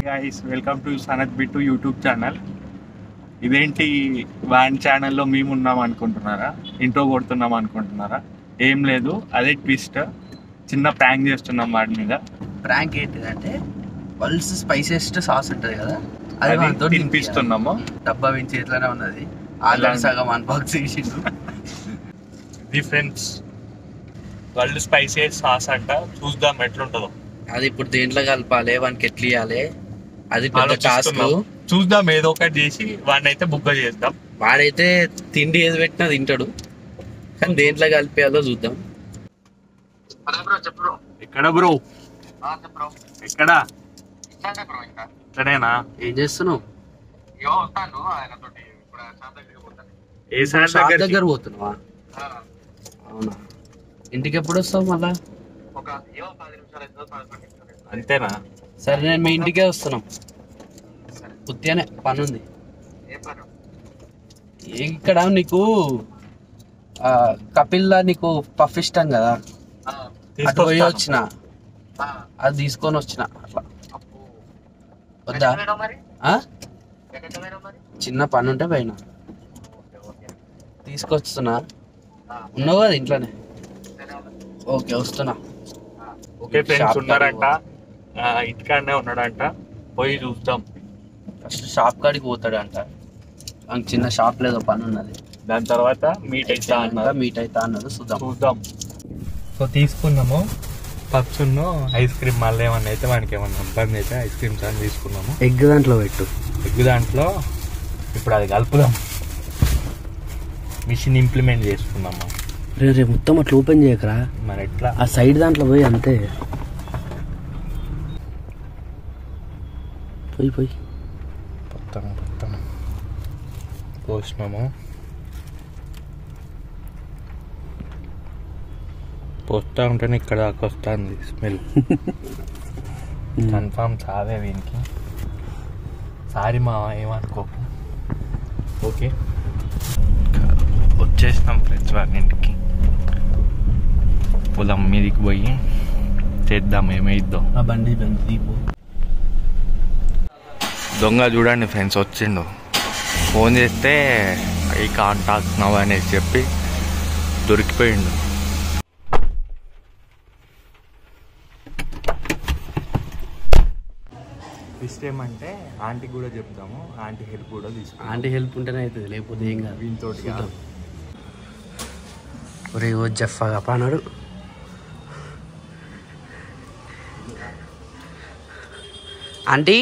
Guys welcome to Sanath Bittu YouTube channel ఇదేంటి వాన్ ఛానల్లో మేము ఉన్నాం అనుకుంటున్నారా ఇంట్రో కొడుతున్నాం అనుకుంటున్నారా ఏం లేదు అదే ట్విస్ట్ చిన్న ప్రాంక్ చేస్తున్నాం వాడి మీద ప్రాంక్ ఏంటిదంటే వరల్డ్స్ స్పైసెస్ట్ సాస్ ఉంటుంది కదా అది అది మనతో తినిపిస్తున్నాము డబ్బా విని చేతిలోనే ఉన్నది ఆల్రెడీ సగం అన్బాక్స్ చేసిండు డిఫరెన్స్ వరల్డ్ స్పైసెస్ సాస్ అంట చూద్దాం ఎట్లుంటుందో అది ఇప్పుడు దేంట్లో కలపాలి వానికి ఎట్లా ఇవ్వాలి అది పెద్ద టాస్క్ ఆలోచిస్తున్నాం. చూద్దాం ఏదో ఒకటి చేసి వాడిని అయితే బుక్ చేద్దాం వాడైతే తిండి ఏది పెట్టినా తింటాడు కానీ దేంట్లో కలిపేయాలో చూద్దాం ఎక్కడ బ్రో ఎక్కడ ఇక్కడేనా ఏం చేస్తున్నావు ఏ సార్ షాప్ దగ్గర దగ్గర పోతున్నావా అవునా ఇంటికి ఎప్పుడు వస్తావు మళ్ళా అంతేనా సరే నేను మీ ఇంటికే వస్తున్నాం ఉత్తిగానే పని ఉంది ఏ- ఇక్కడ నీకు ఆ, కపిల్లా నీకు పఫ్ ఇష్టం కదా అటు పోయి తీసుకొస్తాను. వచ్చిన అది తీసుకొని వచ్చిన అట్లా వద్దా ఆ? చిన్న పని ఉంటే పైన తీసుకొస్తున్నా ఉన్నావు కదా ఇంట్లోనే ఓకే వస్తున్నా ఓకే ఫ్రెండ్స్ షాప్ ఉన్నారంట కాడికి ఆ, ఇంటికాడనే ఉన్నాడంట పోయి చూస్తాం ఫస్ట్ షాప్ కాడికి పోతాడు అంట ఆయనకి చిన్న షాప్ లేదో పని ఉన్నది దాని తర్వాత మీట్ అయితే అన్నారు మీట్ అయితే అన్నాడు చూద్దాం చూద్దాం సో తీసుకున్నాము పప్స్ ఐస్ క్రీమ్ మళ్ళీ ఏమన్నా అయితే మనకి ఏమన్నా ఇబ్బంది అయితే ఐస్ క్రీమ్స్ అని తీసుకున్నాము ఎగ్ దాంట్లో పెట్టు ఎగ్ దాంట్లో ఇప్పుడు అది కలుపుదాం మిషన్ ఇంప్లిమెంట్ చేసుకున్నాము రే రే మొత్తం అట్లా ఓపెన్ చేయకరా మరి ఎట్లా ఆ సైడ్ దాంట్లో పోయి అంతే పోయి పోయి మొత్తం మొత్తం పోసినాము పోస్తా ఉంటేనే ఇక్కడ దాకా వస్తుంది స్మెల్ కన్ఫామ్ చావే వీనికి సారీ మా ఏమనుకోకు ఓకే వచ్చేసినాం ఫ్రెండ్స్ వారి ఇంటికి పొలం మీదికి పోయి చేద్దాం ఏమైద్దాం ఆ బండి బండి దీపు దొంగ చూడండి ఫ్రెండ్స్ వచ్చిండు ఫోన్ చేస్తే ఈ కాంటాక్ట్ నవ్ అనేసి చెప్పి దొరికిపోయిండు ట్విస్ట్ ఏమంటే ఆంటీ కూడా చెప్తాము ఆంటీ హెల్ప్ కూడా తీసుకుంటాం ఆంటీ హెల్ప్ ఉంటేనే అవుతుంది లేకపోతే ఏం కాదు వీళ్ళతోటి కాదు. ఒరే ఓ జఫాగా పానాడు ఆంటీ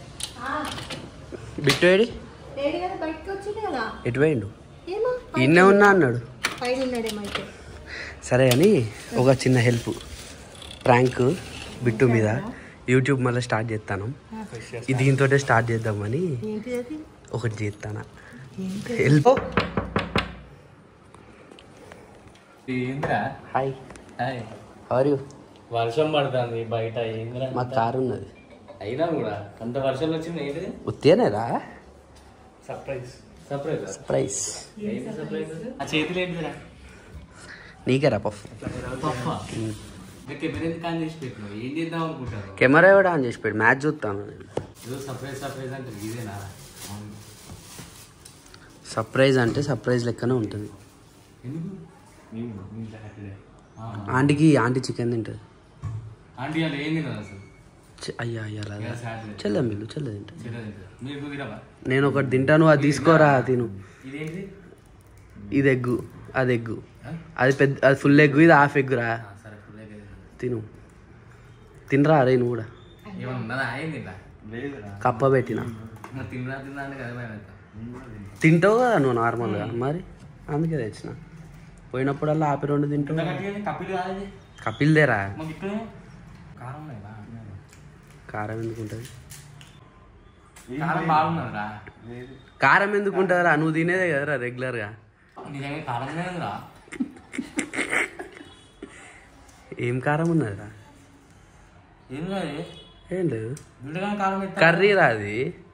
బిట్టు ఏడి లేడు కదా బయటకు వచ్చింది కదా ఎటు పోయిండు ఏమో ఇన్నే ఉన్నా అన్నాడు పైన ఉన్నాడేమో అయితే సరే అని ఒక చిన్న హెల్ప్ ప్రాంక్ బిట్టు మీద యూట్యూబ్ మళ్ళీ స్టార్ట్ చేస్తాను ఇది దీంతో స్టార్ట్ చేద్దామని ఏంటిది అది ఒకటి చేస్తాను హెల్ప్ ఏంద్రా హాయ్ హాయ్ హవర్ యూ వర్షం పడుతుంది బయట ఏంద్రా మా కారు ఉన్నది అయినా కూడా అంత వర్షం వచ్చింది ఏంటిది ఉత్తేనేరా సర్ప్రైజ్ సర్ప్రైజ్ ప్రైస్ ఏంటి సర్ప్రైజ్ ఆ చేతులు ఏంటిరా నీకేరా పఫ్ పప్ప కెమెరా ఎందుకు ఆన్ చేసి పెట్టినావు ఏం చేద్దాం అనుకుంటారు కెమెరా కూడా ఆన్ చేసి పెట్టి మ్యాచ్ చూస్తాను నేను ఏదో సర్ప్రైజ్ సర్ప్రైజ్ అంటే ఇదేనా సర్ప్రైజ్ అంటే సర్ప్రైజ్ లెక్కనే ఉంటుంది ఎందుకు నేను మీ హ్యాపీడే ఆంటీకి ఆంటీ చికెన్ తింటుంది ఆంటీ వాళ్ళు ఏం తినదు అసలు చి- అయ్యా అయ్యా అలాగా ఇలా సాటర్డే చెల్లె మిల్లు చెల్లె తింటుంది చిన్న తింటారు మీరు కుదిరవా నేను ఒకటి తింటాను అది తీసుకోరా తిను ఇదేంటి ఇది ఎగ్గు అది ఎగ్గు ఆ? అది పెద్ద అది ఫుల్ ఎగ్గు ఇది హాఫ్ ఎగ్గురా ఆ, సరే ఫుల్ అయితే తిను తినరా అరే నువ్వు కూడా ఏమన్నా ఉన్నదా ఏం తింటా కప్ప పెట్టిన మరి తిన్నా తిన్నా అంటే కదా భయం అవుతా తింటావు కదా నువ్వు నార్మల్గా మరి అందుకే తెచ్చిన పోయినప్పుడల్లా ఆపి రెండు తింటావు కపిల్ కాదు కపిల్దేరా మాకు ఇక్కడే కారం లేదా కారం ఎందుకు ఉంటుంది కారం బాగున్నదిరా కారం ఎందుకు ఉంటుందిరా నువ్వు తినేదే కదరా రెగ్యులర్గా నిజంగా కారం లేదురా ఏం కారం ఉన్నదిరా ఏం కాదు ఏం లేదు దుండగా కారం ఎత్తా కర్రీ రా అది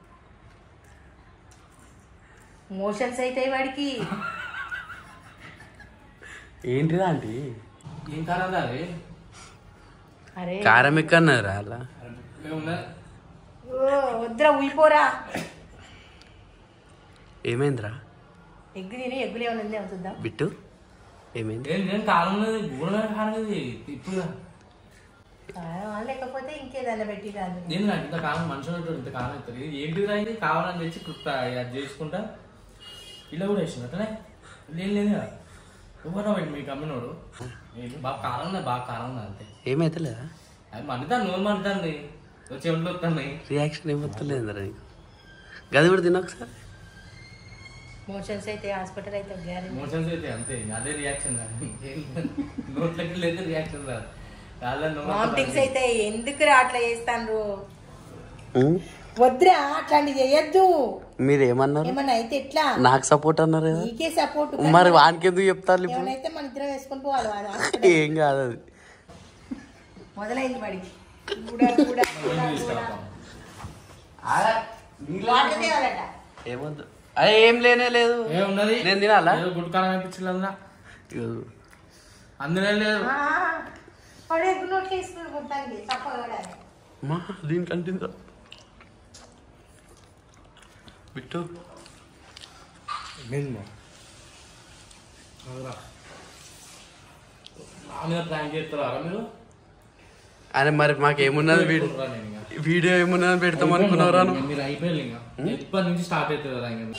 మోషన్స్ అయితే వాడికి ఏంటిదా ఆంటీ ఏం కారం రాదు అరే కారం ఎక్కన్నదిరా అలా ఏమున్నా ఓ వద్దురా ఉయిపోరా ఏమైందిరా ఎగ్గు తిని ఎగ్గులు ఏమైనా ఉందేమో చూద్దాం బిట్టు ఏమైంది నేను నేను కాలం గూడ కాలం ఇప్పుడు ఆ, లేకపోతే ఇంకేదన్నా పెట్టి రాదు నేను నాకు ఇంత కాలం మనుషులు ఉంటాడు ఇంత కాలం అవుతుంది ఇది ఏంటిది రా ఇది కావాలని తెచ్చి కుక్క అది చేసుకుంటా ఇలా కూడా వేసిన అట్లనే లేదు లేదు కదా ఎవరు వాడు మీకు అమ్మినోడు బాగా కాలం ఉన్నది బాగా కాలం ఉన్నది అంతే ఏమైతే లేదా అది మండుతాను నోరు మండుతుంది చెవులు వస్తున్నాయి రియాక్షన్ ఏమొత్తలేదురా నీకు గది కూడా తిన ఒకసారి మోషన్స్ అయితే హాస్పిటల్ అయితే గ్యారెంటీ మోషన్స్ అయితే అంతే అదే రియాక్షన్ నోట్లకి లేదు రియాక్షన్ రాదు కాళ్ళ వామిటింగ్స్ అయితే ఎందుకు అట్లా చేస్తాను వద్దురా అట్లాంటి చేయొద్దు మీరు ఏమన్నారు ఏమన్నా అయితే ఎట్లా నాకు సపోర్ట్ అన్నారు కదా నీకే సపోర్ట్ మరి వానికి ఎందుకు చెప్తారు ఇప్పుడు ఏమైనా మన ఇద్దరం వేసుకొని పోవాలి వాడు hospital. ఏం కాదు అది మొదలైంది వాడికి కూడా కూడా కూడా కూడా వాటర్ తేవాలట ఏమొద్దు అదే ఏం లేనే లేదు ఏ ఉన్నది నేను తినాలా ఏదో గుడ్ కాలం అనిపించింది అందులో ఇగో, అందులో లేదు ఆ, వాడు ఎగ్గు నోట్లు వేసుకుని మొత్తానికి తప్పగా అమ్మా దీనికంటే ఇంత. బిట్టు నా మీద ప్లాన్ చేస్తారా మీరు అరే మరి మాకేమున్నది వీడియో చూడరా నేను ఇంకా. వీడియో ఏమున్నది పెడతాం అనుకున్నారా నువ్వు? మీరు అయిపోయారు ఇంకా ఇప్పటి నుంచి స్టార్ట్ అవుతుంది కదా ఇంకా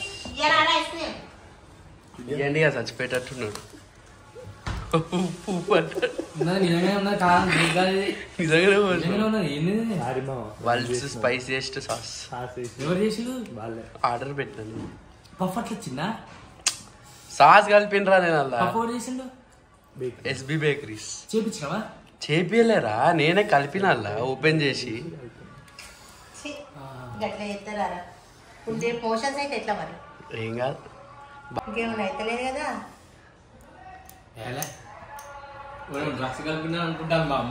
ఇవ్వండి ఇక చచ్చిపోయేటట్టున్నాడు ఉప్పు ఉప్పు అంటాడు. ఉన్నది నిజంగానే ఉన్నది కాలం నిజంగానే నిజంగానే పోదు. నిజంగానే ఉన్నది ఏంది వరల్డ్స్ స్పైసియస్ట్ సాస్ ఎవరు చేసిండు ఆర్డర్ పెట్టాను పఫ్ అట్లా చిన్న సాస్ కలిపినరా నేను అలా పఫ్ ఎవరు చేసిండు ఎస్బి బేకరీస్ చేపించినావా చేపియలేరా నేనే కలిపిన అలా ఓపెన్ చేసి గట్లా చేస్తారా ఇప్పుడు రేపు మోషన్స్ అయితే ఎట్లా మరి ఏం కాదు ఇంకేమైనా అయితలేదు కదా ఏలే డ్రగ్స్ కలిపినా అనుకుంటాను మా అమ్మ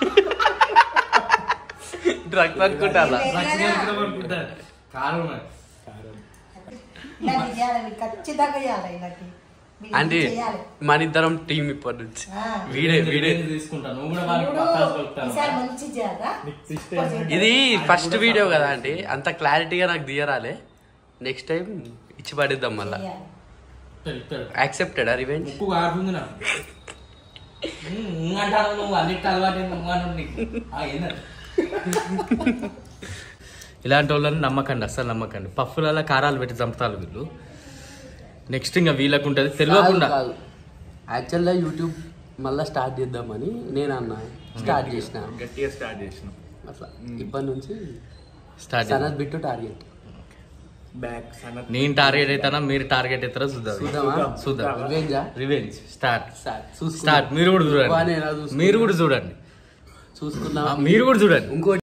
డ్రగ్ అనుకుంటా అలా డ్రగ్స్ కలిపినా అనుకుంటాను కారం మరి ఇలాంటి చేయాలి మీరు ఖచ్చితంగా చేయాలి ఇలాంటి మీరు అంటే చేయాలి మన ఇద్దరం టీం ఇప్పటి నుంచి ఆ. వీడే వీడే నేను తీసుకుంటాను నువ్వు కూడా వాళ్ళకి ఇప్పుడు పక్కాస్ కలుపుతాను ఈసారి మంచి చేయాలా ఇది ఫస్ట్ వీడియో కదా అండి అంత క్లారిటీగా నాకు దియరాలే నెక్స్ట్ టైం ఇచ్చి పడిద్దాం మళ్ళా చేయాలి. ఇస్తాడు, ఇస్తాడు. యాక్సెప్టెడ్ రివెంజ్ ముక్కు కారుతుంది నాకు ఉమ్, ఉమ్ అంటాను నువ్వు అన్నిటి అలవాటు ఏంది నువ్వు అన్నాడు నీకు ఆ, ఏంది? ఇలాంటి వాళ్ళని నమ్మకండి అస్సలు నమ్మకండి పఫ్ఫులలో కారాలు పెట్టి చంపుతారు వీళ్ళు నెక్స్ట్ ఇంకా వీళ్ళకు ఉంటుంది తెలియకుండా యాక్చువల్గా యూట్యూబ్ మళ్ళీ స్టార్ట్ చేద్దామని నేను అన్నా స్టార్ట్ చేసిన గట్టిగా స్టార్ట్ చేసినాం అట్లా ఇప్పటి నుంచి start Sanath Bittu target back Sanath నేను టార్గెట్ అవుతానా మీరు టార్గెట్ అవుతారో చూద్దాం చూద్దామా చూద్దాం రివెంజా రివెంజ్ స్టార్ట్ స్టార్ట్ చూసుకుందాం స్టార్ట్ మీరు కూడా బాగానే ఎలా చూడండి చూసుకుందాం? మీరు కూడా చూడండి చూసుకుందాం మీరు కూడా చూడండి ఇంకో